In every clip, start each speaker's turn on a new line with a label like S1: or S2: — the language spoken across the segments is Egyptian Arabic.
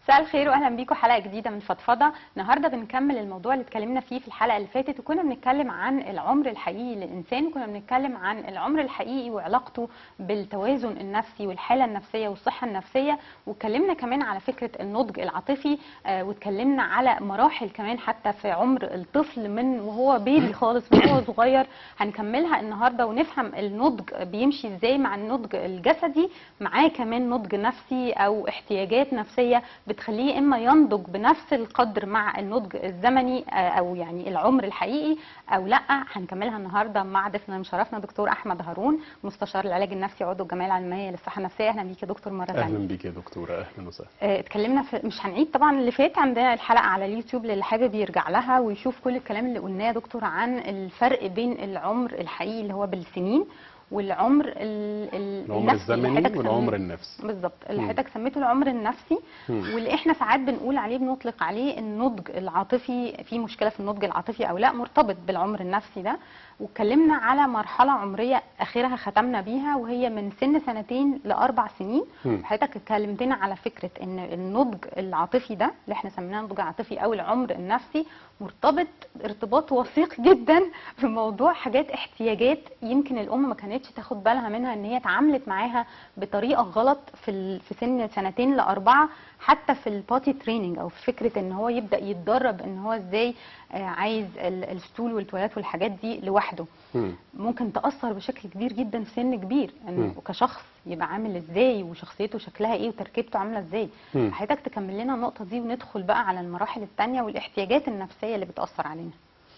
S1: مساء الخير واهلا بيكم حلقه جديده من فضفضه النهارده بنكمل الموضوع اللي اتكلمنا فيه في الحلقه اللي فاتت وكنا بنتكلم عن العمر الحقيقي للانسان وكنا بنتكلم عن العمر الحقيقي وعلاقته بالتوازن النفسي والحاله النفسيه والصحه النفسيه واتكلمنا كمان على فكره النضج العاطفي آه، واتكلمنا على مراحل كمان حتى في عمر الطفل من وهو بيبي خالص من وهو صغير هنكملها النهارده ونفهم النضج بيمشي ازاي مع النضج الجسدي معاه كمان نضج نفسي او احتياجات نفسيه بتخليه اما ينضج بنفس القدر مع النضج الزمني آه، او يعني العمر الحقيقي او لا هنكملها النهارده مع ضيفنا مشرفنا دكتور احمد هارون مستشار العلاج النفسي عضو الجمعيه العلميه للصحه النفسيه اهلا بيك يا دكتور مره ثانيه
S2: اهلا بيك يا دكتوره اهلا وسهلا
S1: آه، اتكلمنا في مش هنعيد طبعا اللي فات عندنا الحلقه على اليوتيوب للي حابب يرجع لها ويشوف كل الكلام اللي قلناه يا دكتور عن الفرق بين العمر الحقيقي اللي هو بالسنين والعمر ال- ال-
S2: العمر
S1: النفسي اللي
S2: الزمني
S1: حضرتك
S2: والعمر
S1: سميته.
S2: النفسي
S1: بالظبط اللي
S2: مم.
S1: حضرتك سميته العمر النفسي
S2: مم.
S1: واللي احنا ساعات بنقول عليه بنطلق عليه النضج العاطفي في مشكله في النضج العاطفي او لا مرتبط بالعمر النفسي ده واتكلمنا على مرحله عمريه اخرها ختمنا بيها وهي من سن سنتين لاربع سنين
S2: مم.
S1: حضرتك اتكلمتنا على فكره ان النضج العاطفي ده اللي احنا سميناه النضج العاطفي او العمر النفسي مرتبط ارتباط وثيق جدا بموضوع حاجات احتياجات يمكن الام ما كانتش تاخد بالها منها ان هي اتعاملت معاها بطريقه غلط في ال- في سن سنتين لاربعه حتى في الباتي تريننج او في فكره ان هو يبدا يتدرب ان هو ازاي آه، عايز ال- الستول والتواليت والحاجات دي لوحده
S2: مم.
S1: ممكن تأثر بشكل كبير جدا في سن كبير انه
S2: مم.
S1: كشخص يبقى عامل ازاي وشخصيته شكلها ايه وتركيبته عامله ازاي
S2: مم.
S1: حضرتك تكمل لنا النقطه دي وندخل بقى على المراحل التانية والاحتياجات النفسيه اللي بتأثر علينا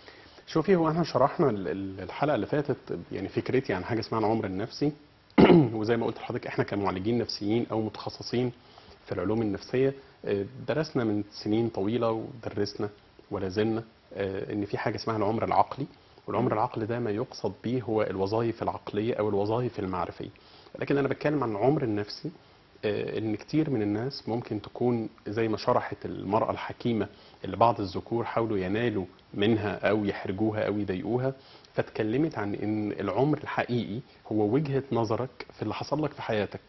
S2: شوفي هو احنا شرحنا ال- ال- الحلقه اللي فاتت يعني فكرتي عن حاجه اسمها العمر النفسي وزي ما قلت لحضرتك احنا كمعالجين نفسيين او متخصصين في العلوم النفسيه آه، درسنا من سنين طويله ودرسنا ولا زلنا آه، ان في حاجه اسمها العمر العقلي والعمر العقلي ده ما يقصد به هو الوظائف العقليه او الوظائف المعرفيه لكن انا بتكلم عن العمر النفسي آه، ان كتير من الناس ممكن تكون زي ما شرحت المرأة الحكيمة اللي بعض الذكور حاولوا ينالوا منها او يحرجوها او يضايقوها فاتكلمت عن ان العمر الحقيقي هو وجهة نظرك في اللي حصل لك في حياتك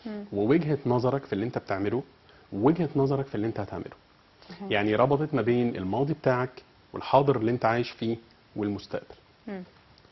S2: ووجهة نظرك في اللي انت بتعمله ووجهة نظرك في اللي انت هتعمله
S1: صحيح.
S2: يعني ربطت ما بين الماضي بتاعك والحاضر اللي انت عايش فيه والمستقبل
S1: مم.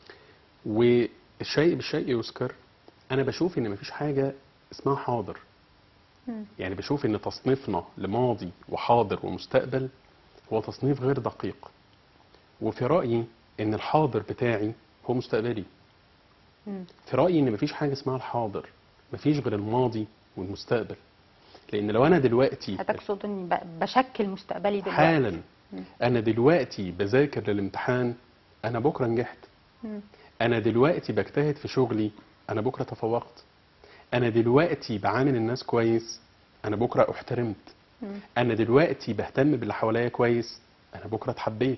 S2: والشيء بالشيء يذكر انا بشوف ان مفيش حاجه اسمها حاضر
S1: مم.
S2: يعني بشوف ان تصنيفنا لماضي وحاضر ومستقبل هو تصنيف غير دقيق وفي رايي ان الحاضر بتاعي هو مستقبلي
S1: مم.
S2: في رايي ان مفيش حاجه اسمها الحاضر مفيش غير الماضي والمستقبل لان لو انا دلوقتي
S1: حضرتك تقصد اني ب- بشكل مستقبلي دلوقتي
S2: حالا
S1: مم.
S2: انا دلوقتي بذاكر للامتحان انا بكره نجحت
S1: مم.
S2: انا دلوقتي بجتهد في شغلي انا بكره تفوقت انا دلوقتي بعامل الناس كويس انا بكره احترمت
S1: مم.
S2: انا دلوقتي بهتم باللي حواليا كويس انا بكره اتحبيت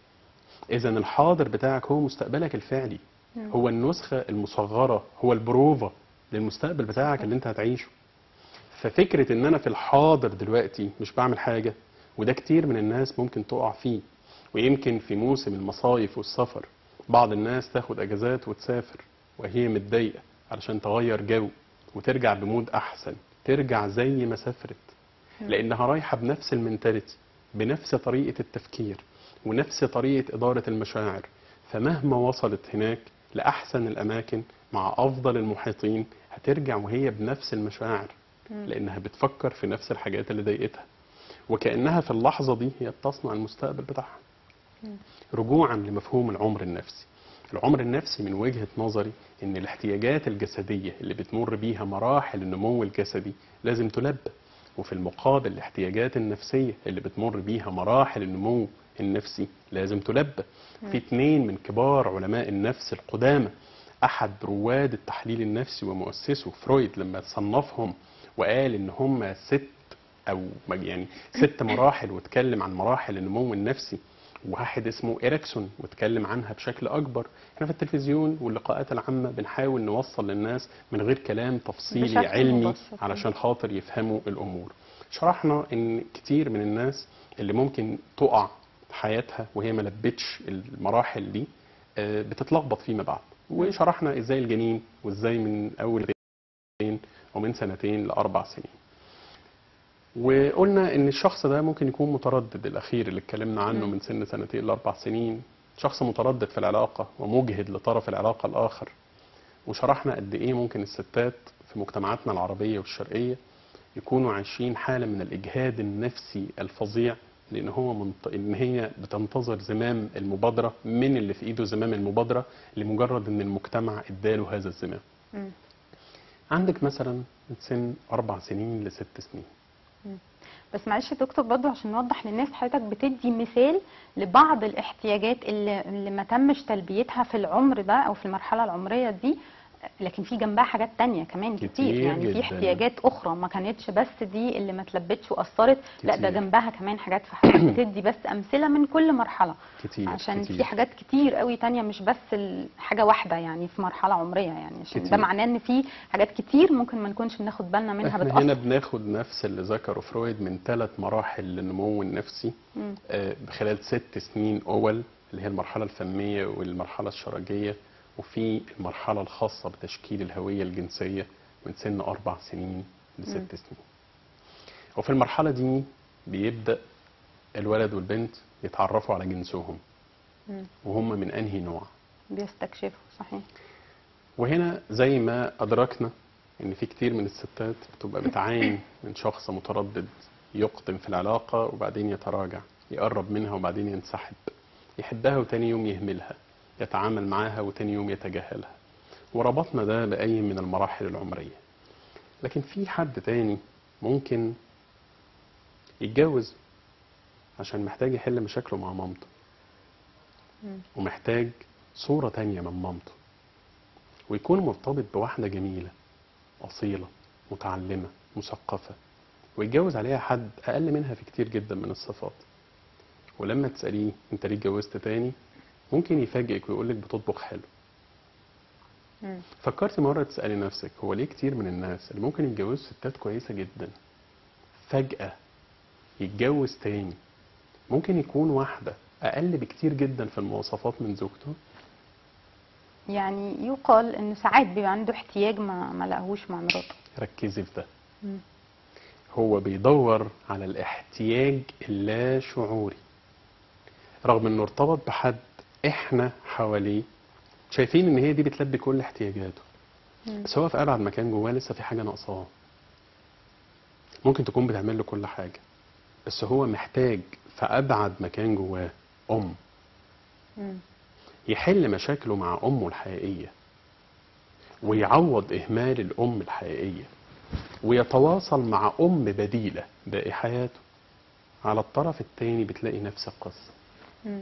S2: اذا الحاضر بتاعك هو مستقبلك الفعلي
S1: مم.
S2: هو النسخه المصغره هو البروفا للمستقبل بتاعك اللي انت هتعيشه ففكره ان انا في الحاضر دلوقتي مش بعمل حاجه وده كتير من الناس ممكن تقع فيه ويمكن في موسم المصايف والسفر بعض الناس تاخد اجازات وتسافر وهي متضايقه علشان تغير جو وترجع بمود احسن ترجع زي ما سافرت لانها رايحه بنفس المنتاليتي بنفس طريقه التفكير ونفس طريقه اداره المشاعر فمهما وصلت هناك لاحسن الاماكن مع افضل المحيطين هترجع وهي بنفس المشاعر لانها بتفكر في نفس الحاجات اللي ضايقتها وكانها في اللحظه دي هي بتصنع المستقبل بتاعها رجوعا لمفهوم العمر النفسي العمر النفسي من وجهة نظري ان الاحتياجات الجسدية اللي بتمر بيها مراحل النمو الجسدي لازم تلبى وفي المقابل الاحتياجات النفسية اللي بتمر بيها مراحل النمو النفسي لازم تلبى في اتنين من كبار علماء النفس القدامى احد رواد التحليل النفسي ومؤسسه فرويد لما صنفهم وقال ان هم ست او يعني ست مراحل واتكلم عن مراحل النمو النفسي وواحد اسمه إريكسون واتكلم عنها بشكل أكبر احنا في التلفزيون واللقاءات العامة بنحاول نوصل للناس من غير كلام تفصيلي
S1: بشكل
S2: علمي
S1: مبسط.
S2: علشان خاطر يفهموا الأمور شرحنا ان كتير من الناس اللي ممكن تقع حياتها وهي ما لبتش المراحل دي آه، بتتلخبط فيما بعد وشرحنا ازاي الجنين وازاي من اول سنتين ومن سنتين لاربع سنين وقلنا ان الشخص ده ممكن يكون متردد الاخير اللي اتكلمنا عنه
S1: مم.
S2: من سن سنتين لاربع سنين شخص متردد في العلاقه ومجهد لطرف العلاقه الاخر وشرحنا قد ايه ممكن الستات في مجتمعاتنا العربيه والشرقيه يكونوا عايشين حاله من الاجهاد النفسي الفظيع لان هو منط... ان هي بتنتظر زمام المبادره من اللي في ايده زمام المبادره لمجرد ان المجتمع اداله هذا الزمام
S1: مم.
S2: عندك مثلا من سن اربع سنين لست سنين
S1: بس معلش يا دكتور برضه عشان نوضح للناس حضرتك بتدي مثال لبعض الاحتياجات اللي, اللي ما تمش تلبيتها في العمر ده او في المرحله العمريه دي لكن في جنبها حاجات تانية كمان كتير,
S2: كتير
S1: يعني
S2: جداً.
S1: في احتياجات اخرى ما كانتش بس دي اللي ما تلبتش واثرت لا ده
S2: كتير.
S1: جنبها كمان حاجات فحضرتك بتدي بس امثله من كل مرحله
S2: كتير
S1: عشان
S2: كتير.
S1: في حاجات كتير قوي تانية مش بس ال- حاجه واحده يعني في مرحله عمريه يعني عشان ده
S2: كتير.
S1: معناه ان في حاجات كتير ممكن ما نكونش بناخد بالنا منها
S2: احنا
S1: بتاثر
S2: هنا بناخد نفس اللي ذكره فرويد من ثلاث مراحل للنمو النفسي
S1: مم.
S2: آه، خلال ست سنين اول اللي هي المرحله الفميه والمرحله الشرجيه وفي المرحله الخاصه بتشكيل الهويه الجنسيه من سن اربع سنين لست
S1: مم.
S2: سنين وفي المرحله دي بيبدا الولد والبنت يتعرفوا على جنسهم
S1: مم.
S2: وهم من انهي نوع
S1: بيستكشفوا صحيح
S2: وهنا زي ما أدركنا إن في كتير من الستات بتبقى بتعاني من شخص متردد يقدم في العلاقة وبعدين يتراجع يقرب منها وبعدين ينسحب يحبها وتاني يوم يهملها يتعامل معاها وتاني يوم يتجاهلها وربطنا ده بأي من المراحل العمرية لكن في حد تاني ممكن يتجوز عشان محتاج يحل مشاكله مع مامته
S1: مم.
S2: ومحتاج صورة تانية من مامته ويكون مرتبط بواحدة جميلة أصيلة متعلمة مثقفة ويتجوز عليها حد أقل منها في كتير جدا من الصفات ولما تسأليه أنت ليه اتجوزت تاني ممكن يفاجئك ويقولك بتطبخ حلو
S1: مم.
S2: فكرتي مرة تسألي نفسك هو ليه كتير من الناس اللي ممكن يتجوزوا ستات كويسة جدا فجأة يتجوز تاني ممكن يكون واحدة أقل بكتير جدا في المواصفات من زوجته
S1: يعني يقال ان ساعات بيبقى عنده احتياج ما ما لقاهوش مع مراته
S2: ركزي في ده
S1: مم.
S2: هو بيدور على الاحتياج اللا شعوري رغم انه ارتبط بحد احنا حواليه شايفين ان هي دي بتلبي كل احتياجاته
S1: مم.
S2: بس هو في ابعد مكان جواه لسه في حاجه ناقصاه ممكن تكون بتعمل له كل حاجه بس هو محتاج في ابعد مكان جواه ام
S1: مم.
S2: يحل مشاكله مع امه الحقيقيه ويعوض اهمال الام الحقيقيه ويتواصل مع ام بديله باقي حياته على الطرف التاني بتلاقي نفس القصه
S1: مم.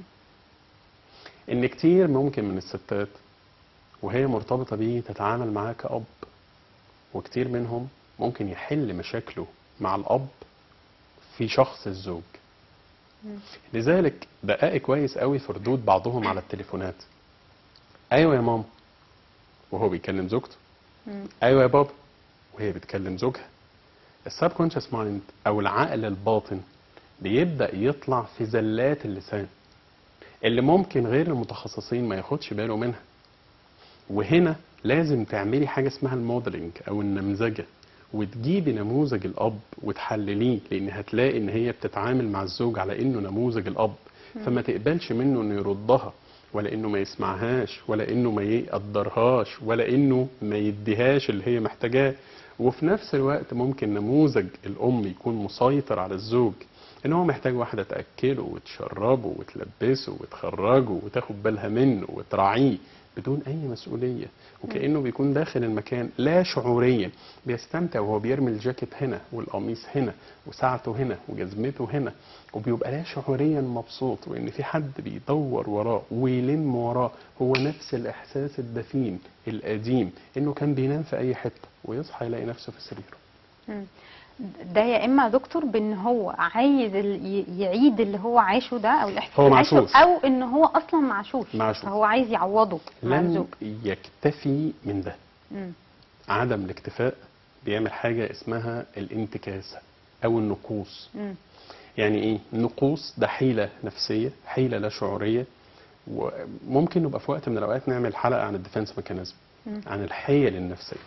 S2: ان كتير ممكن من الستات وهي مرتبطه بيه تتعامل معاه كاب وكتير منهم ممكن يحل مشاكله مع الاب في شخص الزوج
S1: مم.
S2: لذلك دقائق كويس قوي في ردود بعضهم على التليفونات ايوه يا ماما وهو بيكلم زوجته
S1: مم.
S2: ايوه يا بابا وهي بتكلم زوجها السبكونشس مايند او العقل الباطن بيبدا يطلع في زلات اللسان اللي ممكن غير المتخصصين ما ياخدش باله منها وهنا لازم تعملي حاجه اسمها الموديلنج او النمذجه وتجيبي نموذج الاب وتحلليه لان هتلاقي ان هي بتتعامل مع الزوج على انه نموذج الاب فما تقبلش منه انه يردها ولا انه ما يسمعهاش ولا انه ما يقدرهاش ولا انه ما يديهاش اللي هي محتاجاه وفي نفس الوقت ممكن نموذج الام يكون مسيطر على الزوج ان هو محتاج واحده تاكله وتشربه وتلبسه وتخرجه وتاخد بالها منه وتراعيه بدون اي مسؤوليه وكانه بيكون داخل المكان لا شعوريا بيستمتع وهو بيرمي الجاكيت هنا والقميص هنا وساعته هنا وجزمته هنا وبيبقى لا شعوريا مبسوط وان في حد بيدور وراه ويلم وراه هو نفس الاحساس الدفين القديم انه كان بينام في اي حته ويصحى يلاقي نفسه في سريره
S1: مم. ده يا اما يا دكتور بان هو عايز ال- ي- يعيد اللي هو عاشه ده او الاحساس
S2: هو
S1: اللي عاشه،
S2: معشوش.
S1: او ان هو اصلا معشوش
S2: معشوش.
S1: فهو عايز يعوضه مع
S2: لن
S1: الزوج
S2: يكتفي من ده
S1: مم.
S2: عدم الاكتفاء بيعمل حاجه اسمها الانتكاسه او النقوص
S1: مم.
S2: يعني ايه نقوص ده حيله نفسيه حيله لا شعوريه وممكن نبقى في وقت من الاوقات نعمل حلقه عن الديفنس ميكانيزم
S1: مم.
S2: عن الحيل النفسيه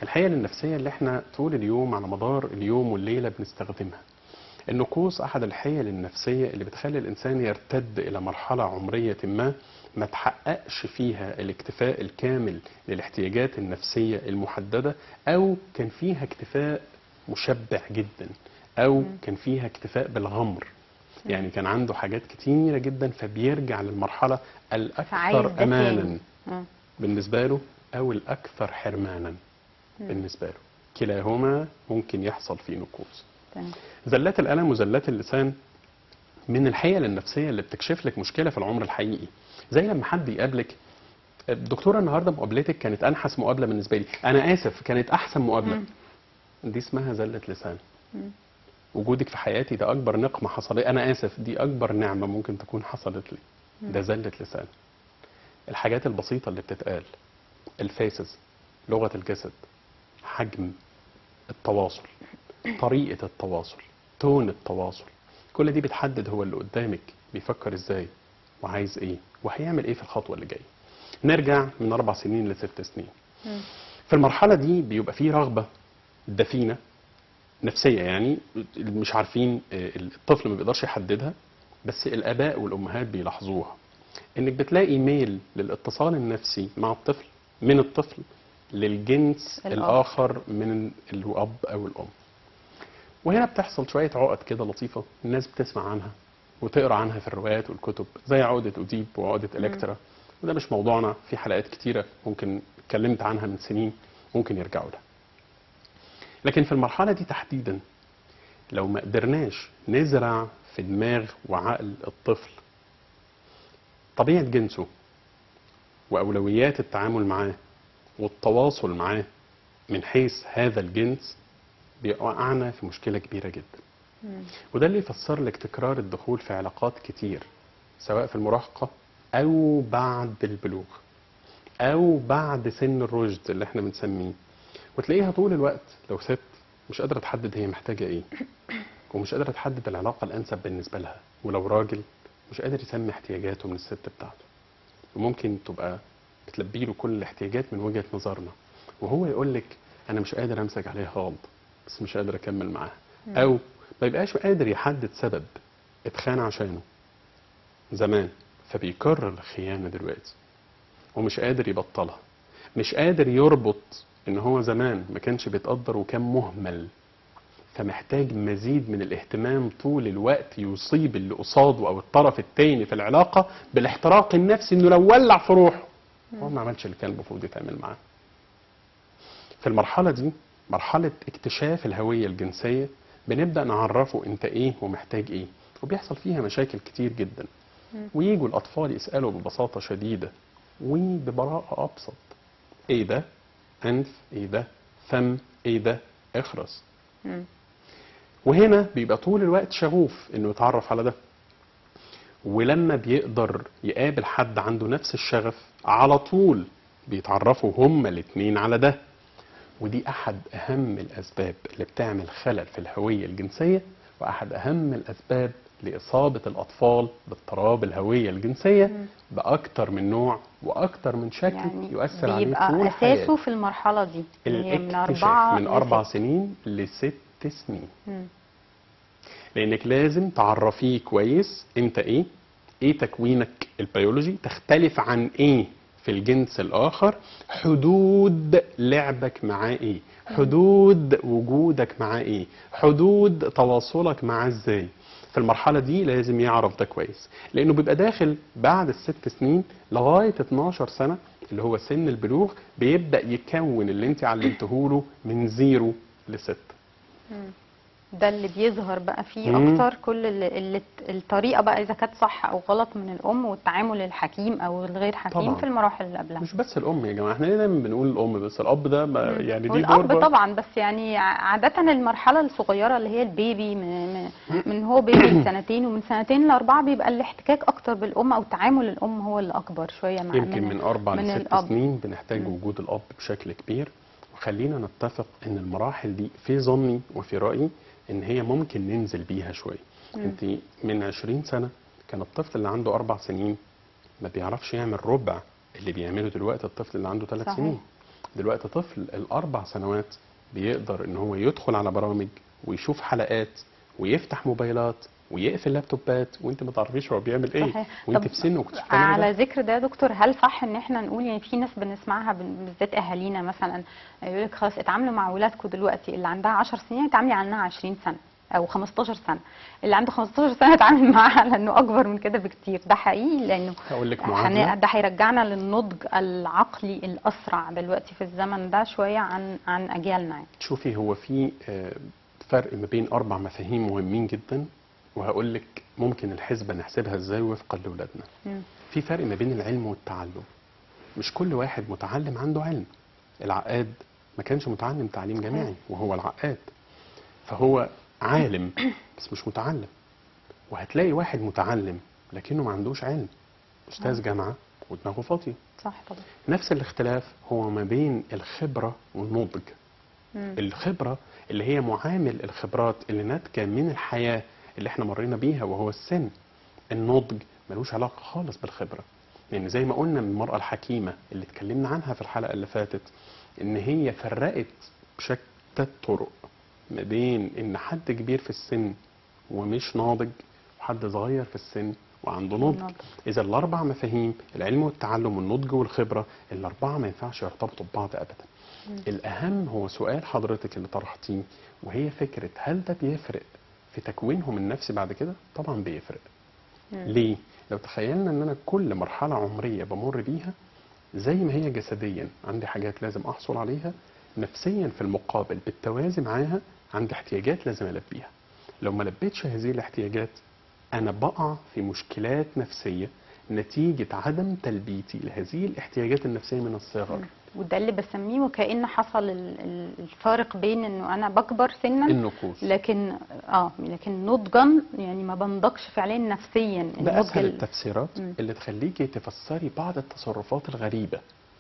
S2: الحيل النفسيه اللي احنا طول اليوم على مدار اليوم والليله بنستخدمها النقوص احد الحيل النفسيه اللي بتخلي الانسان يرتد الى مرحله عمريه ما ما تحققش فيها الاكتفاء الكامل للاحتياجات النفسيه المحدده او كان فيها اكتفاء مشبع جدا او كان فيها اكتفاء بالغمر يعني كان عنده حاجات كتيره جدا فبيرجع للمرحله
S1: فعايز
S2: الاكثر
S1: ده
S2: امانا
S1: تاني. مم.
S2: بالنسبه له او الاكثر حرمانا بالنسبه له كلاهما ممكن يحصل فيه نقوص
S1: تمام.
S2: زلات القلم وزلات اللسان من الحيل النفسيه اللي بتكشف لك مشكله في العمر الحقيقي زي لما حد يقابلك الدكتوره النهارده مقابلتك كانت انحس مقابله بالنسبه لي انا اسف كانت احسن مقابله
S1: مم.
S2: دي اسمها زله لسان
S1: مم.
S2: وجودك في حياتي ده اكبر نقمه حصلت انا اسف دي اكبر نعمه ممكن تكون حصلت لي ده زله لسان الحاجات البسيطه اللي بتتقال الفيسز لغه الجسد حجم التواصل طريقه التواصل تون التواصل كل دي بتحدد هو اللي قدامك بيفكر ازاي وعايز ايه وهيعمل ايه في الخطوه اللي جايه نرجع من اربع سنين لست سنين
S1: مم.
S2: في المرحله دي بيبقى فيه رغبه دفينه نفسيه يعني مش عارفين آه، الطفل ما بيقدرش يحددها بس الاباء والامهات بيلاحظوها انك بتلاقي ميل للاتصال النفسي مع الطفل من الطفل للجنس
S1: الآخر.
S2: الاخر من الاب او الام وهنا بتحصل شويه عقد كده لطيفه الناس بتسمع عنها وتقرا عنها في الروايات والكتب زي عقده اوديب وعقده الكترا وده مش موضوعنا في حلقات كتيره ممكن اتكلمت عنها من سنين ممكن يرجعوا لها لكن في المرحله دي تحديدا لو ما قدرناش نزرع في دماغ وعقل الطفل طبيعه جنسه واولويات التعامل معاه والتواصل معاه من حيث هذا الجنس بيوقعنا في مشكله كبيره جدا
S1: مم.
S2: وده اللي يفسر لك تكرار الدخول في علاقات كتير سواء في المراهقة أو بعد البلوغ أو بعد سن الرشد اللي احنا بنسميه وتلاقيها طول الوقت لو ست مش قادرة تحدد هي محتاجة ايه ومش قادرة تحدد العلاقة الأنسب بالنسبة لها ولو راجل مش قادر يسمي احتياجاته من الست بتاعته وممكن تبقى بتلبي له كل الاحتياجات من وجهة نظرنا وهو يقول لك أنا مش قادر أمسك عليها غلط بس مش قادر أكمل معاها أو ما يبقاش قادر يحدد سبب اتخان عشانه زمان فبيكرر الخيانة دلوقتي ومش قادر يبطلها مش قادر يربط ان هو زمان ما كانش بيتقدر وكان مهمل فمحتاج مزيد من الاهتمام طول الوقت يصيب اللي قصاده او الطرف التاني في العلاقة بالاحتراق النفسي انه لو ولع في روحه هو ما عملش اللي كان المفروض يتعمل معاه في المرحلة دي مرحلة اكتشاف الهوية الجنسية بنبدأ نعرفه انت ايه ومحتاج ايه وبيحصل فيها مشاكل كتير جدا
S1: مم.
S2: ويجوا الأطفال يسألوا ببساطة شديدة وببراءة أبسط ايه ده أنف ايه ده فم ايه ده اخرس
S1: مم.
S2: وهنا بيبقى طول الوقت شغوف انه يتعرف على ده ولما بيقدر يقابل حد عنده نفس الشغف على طول بيتعرفوا هما الاتنين على ده ودي احد اهم الاسباب اللي بتعمل خلل في الهويه الجنسيه واحد اهم الاسباب لاصابه الاطفال باضطراب الهويه الجنسيه
S1: مم.
S2: باكتر من نوع واكتر من شكل
S1: يعني
S2: يؤثر عليه
S1: بيبقى
S2: طول
S1: اساسه
S2: حياته
S1: في المرحله دي اللي هي من
S2: الاكتشاف
S1: اربعه
S2: من اربع
S1: لست.
S2: سنين لست سنين
S1: مم.
S2: لانك لازم تعرفيه كويس انت ايه ايه تكوينك البيولوجي تختلف عن ايه في الجنس الاخر حدود لعبك معاه ايه حدود وجودك معاه ايه حدود تواصلك معاه ازاي في المرحلة دي لازم يعرف ده كويس لأنه بيبقى داخل بعد الست سنين لغاية 12 سنة اللي هو سن البلوغ بيبدأ يكون اللي انت علمته له من زيرو لست
S1: مم. ده اللي بيظهر بقى فيه
S2: مم.
S1: اكتر كل اللي اللي الطريقه بقى اذا كانت صح او غلط من الام والتعامل الحكيم او الغير حكيم
S2: طبعاً.
S1: في المراحل اللي قبلها
S2: مش بس الام يا جماعه احنا ليه دايما بنقول الام بس الاب ده ما
S1: مم.
S2: يعني دي دور
S1: والاب
S2: بقى-
S1: طبعا بس يعني عاده المرحله الصغيره اللي هي البيبي من, من, من هو بيبي لسنتين ومن سنتين لاربعه بيبقى الاحتكاك اكتر بالام او تعامل الام هو اللي اكبر شويه مع
S2: يمكن من اربع
S1: من
S2: لست
S1: الأب.
S2: سنين بنحتاج
S1: مم.
S2: وجود الاب بشكل كبير وخلينا نتفق ان المراحل دي في ظني وفي رايي ان هي ممكن ننزل بيها شويه
S1: مم.
S2: انت من 20 سنه كان الطفل اللي عنده اربع سنين ما بيعرفش يعمل ربع اللي بيعمله دلوقتي الطفل اللي عنده ثلاث
S1: صحيح.
S2: سنين دلوقتي طفل الاربع سنوات بيقدر ان هو يدخل على برامج ويشوف حلقات ويفتح موبايلات ويقفل لابتوبات وانت ما تعرفيش هو بيعمل ايه
S1: صحيح.
S2: وانت
S1: طب
S2: في سنه كنت بتعملي
S1: على
S2: ده
S1: ذكر ده يا دكتور هل صح ان احنا نقول يعني في ناس بنسمعها بن- بالذات اهالينا مثلا يقول لك خلاص اتعاملوا مع اولادكم دلوقتي اللي عندها 10 سنين اتعاملي عنها 20 سنه او 15 سنه اللي عنده 15 سنه اتعامل معاها لانه اكبر من كده بكتير ده حقيقي لانه
S2: هقول لك
S1: هن-
S2: معادله
S1: ده هيرجعنا للنضج العقلي الاسرع دلوقتي في الزمن ده شويه عن عن اجيالنا يعني.
S2: شوفي هو في آه، فرق ما بين اربع مفاهيم مهمين جدا وهقول لك ممكن الحسبه نحسبها ازاي وفقا لاولادنا
S1: مم.
S2: في فرق ما بين العلم والتعلم مش كل واحد متعلم عنده علم العقاد ما كانش متعلم تعليم جامعي وهو العقاد فهو عالم بس مش متعلم وهتلاقي واحد متعلم لكنه ما عندوش علم استاذ جامعه ودماغه فاضيه
S1: صح طبعا
S2: نفس الاختلاف هو ما بين الخبره والنضج
S1: مم.
S2: الخبرة اللي هي معامل الخبرات اللي ناتجة من الحياة اللي احنا مرينا بيها وهو السن النضج ملوش علاقة خالص بالخبرة لأن زي ما قلنا من المرأة الحكيمة اللي اتكلمنا عنها في الحلقة اللي فاتت إن هي فرقت بشتى الطرق ما بين إن حد كبير في السن ومش ناضج وحد صغير في السن وعنده نضج
S1: نضج.
S2: إذا الأربع مفاهيم العلم والتعلم والنضج والخبرة الأربعة ما ينفعش يرتبطوا ببعض أبدا الأهم هو سؤال حضرتك اللي طرحتيه وهي فكرة هل ده بيفرق في تكوينهم النفسي بعد كده؟ طبعا بيفرق.
S1: مم.
S2: ليه؟ لو تخيلنا ان انا كل مرحلة عمرية بمر بيها زي ما هي جسديا عندي حاجات لازم احصل عليها نفسيا في المقابل بالتوازي معاها عندي احتياجات لازم البيها. لو ما لبيتش هذه الاحتياجات انا بقع في مشكلات نفسية نتيجة عدم تلبيتي لهذه الاحتياجات النفسية من الصغر.
S1: وده اللي بسميه وكأن حصل ال- ال- الفارق بين انه انا بكبر سنا
S2: النقوص.
S1: لكن اه لكن نضجا يعني ما بنضجش فعليا نفسيا
S2: ده
S1: النضج
S2: اسهل
S1: ال-
S2: التفسيرات
S1: مم.
S2: اللي تخليكي تفسري بعض التصرفات الغريبه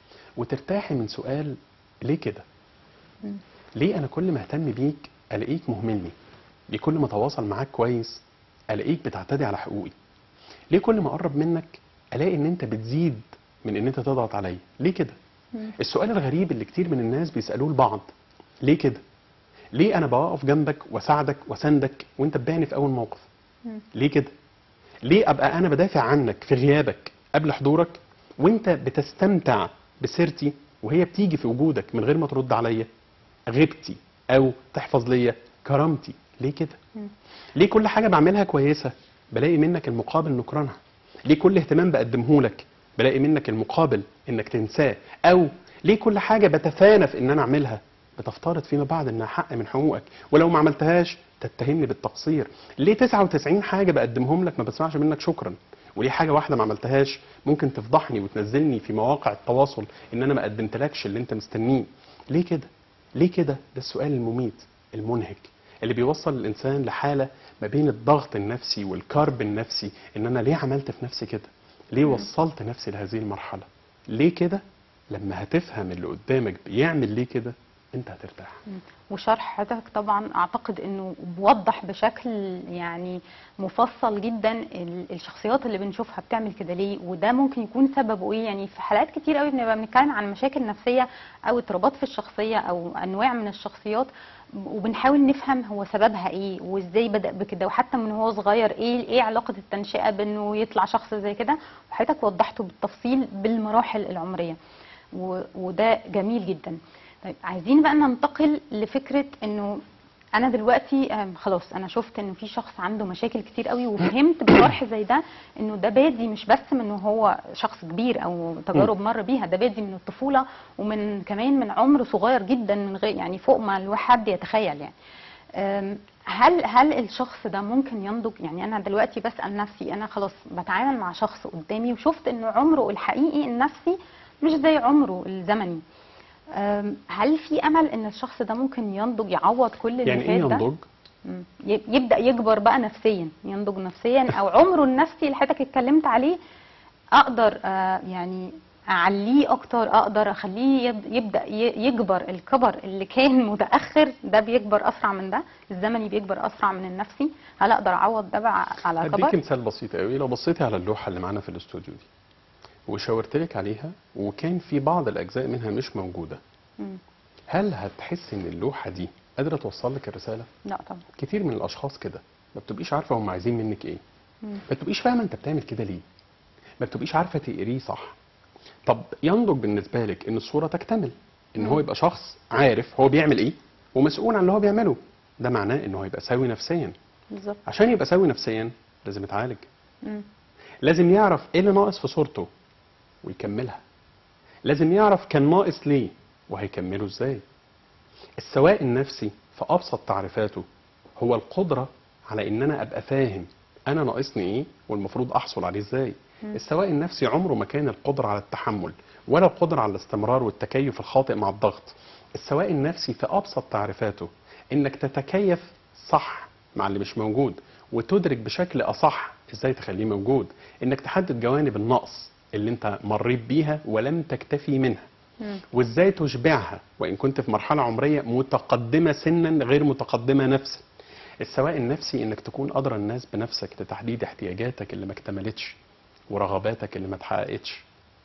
S2: وترتاحي من سؤال ليه كده؟
S1: مم.
S2: ليه انا كل ما اهتم بيك الاقيك مهملني؟ ليه كل ما اتواصل معاك كويس الاقيك بتعتدي على حقوقي؟ ليه كل ما اقرب منك الاقي ان انت بتزيد من ان انت تضغط عليا؟ ليه كده؟
S1: مم.
S2: السؤال الغريب اللي كتير من الناس بيسالوه لبعض ليه كده؟ ليه انا بقف جنبك واساعدك واساندك وانت تبيعني في اول موقف؟
S1: مم.
S2: ليه كده؟ ليه ابقى انا بدافع عنك في غيابك قبل حضورك وانت بتستمتع بسيرتي وهي بتيجي في وجودك من غير ما ترد عليا غيبتي او تحفظ ليا كرامتي ليه كده؟
S1: مم.
S2: ليه كل حاجه بعملها كويسه بلاقي منك المقابل نكرانها؟ ليه كل اهتمام بقدمه لك بلاقي منك المقابل انك تنساه او ليه كل حاجه بتفانى في ان انا اعملها بتفترض فيما بعد انها حق من حقوقك ولو ما عملتهاش تتهمني بالتقصير ليه 99 حاجه بقدمهم لك ما بسمعش منك شكرا وليه حاجه واحده ما عملتهاش ممكن تفضحني وتنزلني في مواقع التواصل ان انا ما قدمتلكش اللي انت مستنيه ليه كده ليه كده ده السؤال المميت المنهك اللي بيوصل الانسان لحاله ما بين الضغط النفسي والكرب النفسي ان انا ليه عملت في نفسي كده ليه وصلت نفسي لهذه المرحله ليه كده لما هتفهم اللي قدامك بيعمل ليه كده انت هترتاح
S1: وشرح حضرتك طبعا اعتقد انه بوضح بشكل يعني مفصل جدا ال- الشخصيات اللي بنشوفها بتعمل كده ليه وده ممكن يكون سببه ايه يعني في حالات كتير قوي بنبقى بنتكلم عن مشاكل نفسيه او اضطرابات في الشخصيه او انواع من الشخصيات وبنحاول نفهم هو سببها ايه وازاي بدأ بكده وحتى من هو صغير ايه ايه علاقه التنشئه بانه يطلع شخص زي كده وحضرتك وضحته بالتفصيل بالمراحل العمريه و- وده جميل جدا طيب عايزين بقى ننتقل لفكره انه انا دلوقتي آم، خلاص انا شفت انه في شخص عنده مشاكل كتير قوي وفهمت بشرح زي ده انه ده بادي مش بس من انه هو شخص كبير او تجارب مر بيها ده بادي من الطفوله ومن كمان من عمر صغير جدا من غير يعني فوق ما الواحد يتخيل يعني أم، هل هل الشخص ده ممكن ينضج يعني انا دلوقتي بسال نفسي انا خلاص بتعامل مع شخص قدامي وشفت انه عمره الحقيقي النفسي مش زي عمره الزمني أم، هل في امل ان الشخص ده ممكن ينضج يعوض كل اللي
S2: يعني ايه
S1: فات ده
S2: ينضج
S1: مم. ي- يبدا يكبر بقى نفسيا ينضج نفسيا او عمره النفسي اللي حضرتك اتكلمت عليه اقدر آه، يعني اعليه اكتر اقدر اخليه يب- يبدا ي- يكبر الكبر اللي كان متاخر ده بيكبر اسرع من ده الزمني بيكبر اسرع من النفسي هل اقدر اعوض ده بقى على
S2: هديك
S1: كبر
S2: مثال بسيط قوي لو بصيتي على اللوحه اللي معانا في الاستوديو دي وشاورت لك عليها وكان في بعض الاجزاء منها مش موجوده
S1: مم.
S2: هل هتحس ان اللوحه دي قادره توصل لك الرساله
S1: لا طبعا
S2: كتير من الاشخاص كده ما بتبقيش عارفه هم عايزين منك ايه
S1: مم.
S2: ما بتبقيش فاهمه انت بتعمل كده ليه ما بتبقيش عارفه تقريه صح طب ينضج بالنسبه لك ان الصوره تكتمل ان هو
S1: مم.
S2: يبقى شخص عارف هو بيعمل ايه ومسؤول عن اللي هو بيعمله ده معناه ان هو يبقى سوي نفسيا
S1: بالظبط
S2: عشان يبقى سوي نفسيا لازم يتعالج
S1: مم.
S2: لازم يعرف ايه اللي ناقص في صورته ويكملها لازم يعرف كان ناقص ليه وهيكمله ازاي السواء النفسي في ابسط تعريفاته هو القدره على ان انا ابقى فاهم انا ناقصني ايه والمفروض احصل عليه ازاي
S1: مم.
S2: السواء النفسي عمره ما كان القدره على التحمل ولا القدره على الاستمرار والتكيف الخاطئ مع الضغط السواء النفسي في ابسط تعريفاته انك تتكيف صح مع اللي مش موجود وتدرك بشكل اصح ازاي تخليه موجود انك تحدد جوانب النقص اللي انت مريت بيها ولم تكتفي منها
S1: مم.
S2: وازاي تشبعها وان كنت في مرحله عمريه متقدمه سنا غير متقدمه نفسا السواء النفسي انك تكون ادرى الناس بنفسك لتحديد احتياجاتك اللي ما اكتملتش ورغباتك اللي ما اتحققتش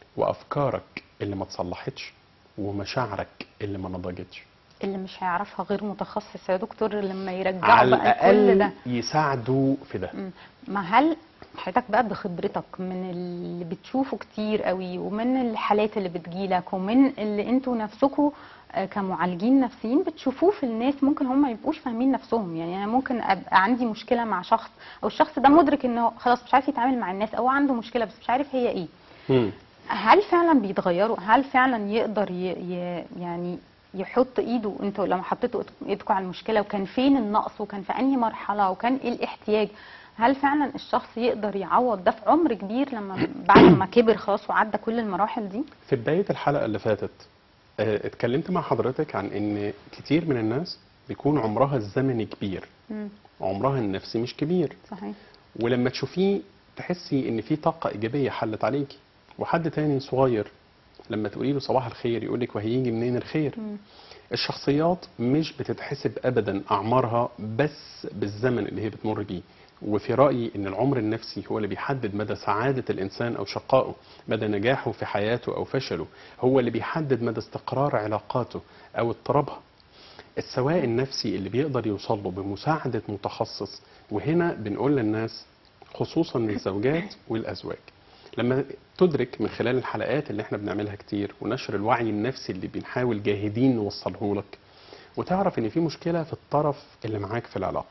S2: وافكارك اللي ما اتصلحتش ومشاعرك اللي ما نضجتش
S1: اللي مش هيعرفها غير متخصص يا دكتور لما يرجعوا
S2: على
S1: بقى كل
S2: الاقل
S1: ده
S2: يساعدوا في ده
S1: مم. ما هل حضرتك بقى بخبرتك من اللي بتشوفه كتير قوي ومن الحالات اللي بتجيلك ومن اللي انتوا نفسكوا آه، كمعالجين نفسيين بتشوفوه في الناس ممكن هم ما يبقوش فاهمين نفسهم يعني انا ممكن ابقى عندي مشكله مع شخص او الشخص ده مدرك انه خلاص مش عارف يتعامل مع الناس او عنده مشكله بس مش عارف هي ايه
S2: مم.
S1: هل فعلا بيتغيروا هل فعلا يقدر ي... ي... يعني يحط ايده انتوا لما حطيتوا ايدكم على المشكله وكان فين النقص وكان في انهي مرحله وكان ايه الاحتياج هل فعلا الشخص يقدر يعوض ده في عمر كبير لما بعد ما كبر خلاص وعدى كل المراحل دي
S2: في بدايه الحلقه اللي فاتت آه، اتكلمت مع حضرتك عن ان كتير من الناس بيكون عمرها الزمني كبير
S1: مم.
S2: عمرها النفسي مش كبير
S1: صحيح
S2: ولما تشوفيه تحسي ان في طاقه ايجابيه حلت عليكي وحد تاني صغير لما تقولي له صباح الخير يقول لك وهيجي منين الخير
S1: مم.
S2: الشخصيات مش بتتحسب ابدا اعمارها بس بالزمن اللي هي بتمر بيه وفي رايي ان العمر النفسي هو اللي بيحدد مدى سعاده الانسان او شقائه مدى نجاحه في حياته او فشله هو اللي بيحدد مدى استقرار علاقاته او اضطرابها السواء النفسي اللي بيقدر يوصل له بمساعده متخصص وهنا بنقول للناس خصوصا للزوجات والازواج لما تدرك من خلال الحلقات اللي احنا بنعملها كتير ونشر الوعي النفسي اللي بنحاول جاهدين نوصله لك وتعرف ان في مشكله في الطرف اللي معاك في العلاقه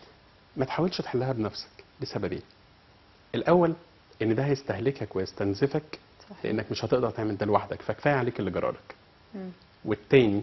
S2: ما تحاولش تحلها بنفسك لسببين الاول ان ده هيستهلكك ويستنزفك
S1: صحيح
S2: لانك مش هتقدر تعمل ده لوحدك فكفايه عليك اللي جرالك
S1: مم.
S2: والتاني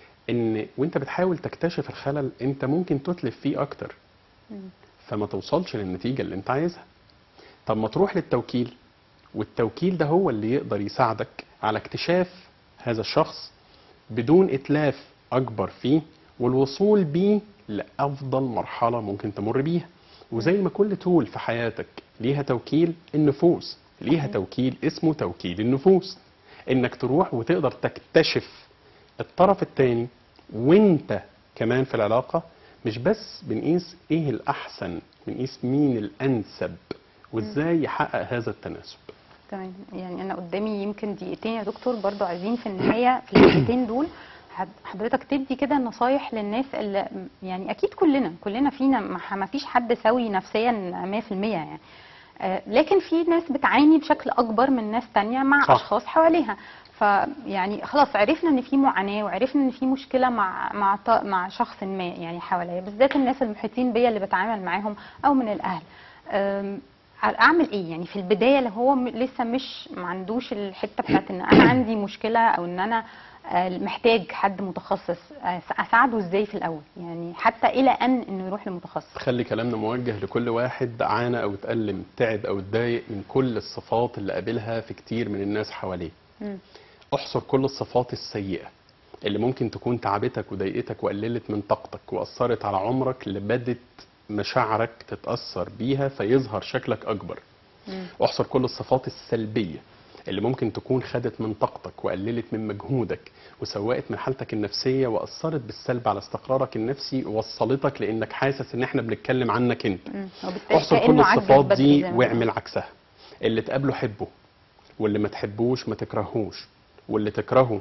S2: ان وانت بتحاول تكتشف الخلل انت ممكن تتلف فيه اكتر
S1: مم.
S2: فما توصلش للنتيجه اللي انت عايزها طب ما تروح للتوكيل والتوكيل ده هو اللي يقدر يساعدك على اكتشاف هذا الشخص بدون اتلاف اكبر فيه والوصول بيه لافضل مرحله ممكن تمر بيها وزي ما كل تول في حياتك ليها توكيل النفوس ليها
S1: صحيح.
S2: توكيل اسمه توكيل النفوس انك تروح وتقدر تكتشف الطرف الثاني وانت كمان في العلاقه مش بس بنقيس ايه الاحسن بنقيس مين الانسب وازاي يحقق هذا التناسب
S1: تمام يعني انا قدامي يمكن دقيقتين يا دكتور برضو عايزين في النهايه في الدقيقتين دول حد- حضرتك تدي كده نصايح للناس اللي يعني اكيد كلنا كلنا فينا ما ما فيش حد سوي نفسيا 100% يعني آه، لكن في ناس بتعاني بشكل اكبر من ناس تانية مع
S2: صح.
S1: اشخاص حواليها فيعني خلاص عرفنا ان في معاناه وعرفنا ان في مشكله مع مع ط- مع شخص ما يعني حواليا بالذات الناس المحيطين بيا اللي بتعامل معاهم او من الاهل أم، اعمل ايه يعني في البدايه اللي هو م- لسه مش ما عندوش الحته بتاعت ان انا عندي مشكله او ان انا آه، محتاج حد متخصص آه، اساعده ازاي في الاول يعني حتى الى ان انه يروح لمتخصص
S2: خلي كلامنا موجه لكل واحد عانى او اتألم تعب او اتضايق من كل الصفات اللي قابلها في كتير من الناس حواليه
S1: مم.
S2: احصر كل الصفات السيئة اللي ممكن تكون تعبتك وضايقتك وقللت من طاقتك واثرت على عمرك اللي بدت مشاعرك تتاثر بيها فيظهر شكلك اكبر
S1: مم.
S2: احصر كل الصفات السلبيه اللي ممكن تكون خدت من طاقتك وقللت من مجهودك وسوقت من حالتك النفسيه واثرت بالسلب على استقرارك النفسي ووصلتك لانك حاسس ان احنا بنتكلم عنك انت
S1: مم. وبالتالي
S2: احصر كل
S1: كأنه عجز
S2: الصفات
S1: بدري
S2: دي
S1: زي ما
S2: واعمل عكسها اللي تقابله حبه واللي ما تحبوش ما تكرهوش واللي تكرهه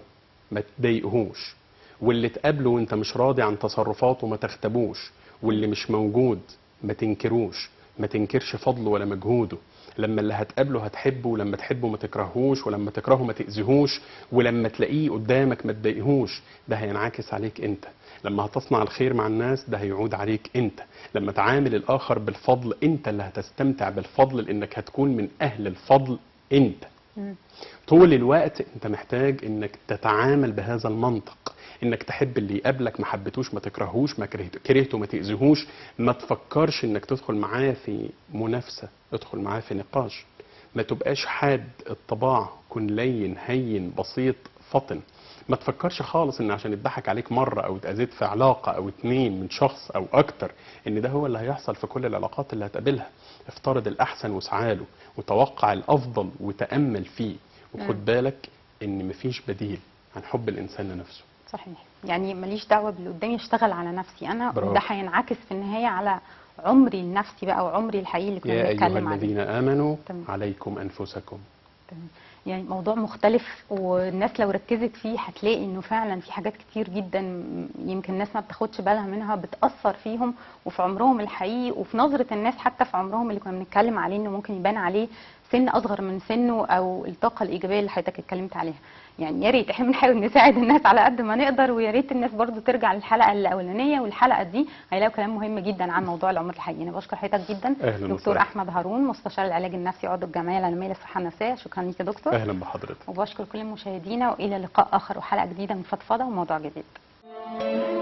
S2: ما تضايقهوش واللي تقابله وانت مش راضي عن تصرفاته ما تختبوش واللي مش موجود ما تنكروش ما تنكرش فضله ولا مجهوده لما اللي هتقابله هتحبه ولما تحبه ما تكرهوش ولما تكرهه ما تأذيهوش ولما تلاقيه قدامك ما تضايقهوش ده هينعكس عليك انت لما هتصنع الخير مع الناس ده هيعود عليك انت لما تعامل الاخر بالفضل انت اللي هتستمتع بالفضل لانك هتكون من اهل الفضل انت
S1: مم.
S2: طول الوقت انت محتاج انك تتعامل بهذا المنطق انك تحب اللي يقابلك ما حبيتوش ما تكرهوش ما كرهت- كرهته ما تاذيهوش ما تفكرش انك تدخل معاه في منافسه ادخل معاه في نقاش ما تبقاش حاد الطباع كن لين هين بسيط فطن ما تفكرش خالص ان عشان يضحك عليك مره او اتاذيت في علاقه او اتنين من شخص او اكتر ان ده هو اللي هيحصل في كل العلاقات اللي هتقابلها افترض الاحسن واسعى له وتوقع الافضل وتامل فيه وخد بالك ان مفيش بديل عن حب الانسان لنفسه
S1: صحيح يعني ماليش دعوه باللي قدامي اشتغل على نفسي انا
S2: برافو.
S1: وده هينعكس في النهايه على عمري النفسي بقى وعمري الحقيقي اللي كنا
S2: يا ايها
S1: بنتكلم عليه
S2: الذين امنوا
S1: تمام.
S2: عليكم انفسكم
S1: تمام. يعني موضوع مختلف والناس لو ركزت فيه هتلاقي انه فعلا في حاجات كتير جدا يمكن الناس ما بتاخدش بالها منها بتأثر فيهم وفي عمرهم الحقيقي وفي نظرة الناس حتى في عمرهم اللي كنا بنتكلم عليه انه ممكن يبان عليه سن اصغر من سنه او الطاقة الايجابية اللي حضرتك اتكلمت عليها يعني يا ريت احنا بنحاول نساعد الناس على قد ما نقدر ويا ريت الناس برضو ترجع للحلقة الاولانية والحلقة دي هيلاقوا كلام مهم جدا عن موضوع العمر الحقيقي انا بشكر حضرتك جدا
S2: أهلاً
S1: دكتور
S2: وسهلاً.
S1: احمد هارون مستشار العلاج النفسي عضو الجمعية العالمية للصحة النفسية شكرا ليك يا دكتور
S2: اهلا بحضرتك
S1: وبشكر كل مشاهدينا والى لقاء اخر وحلقه جديده من فضفضه وموضوع جديد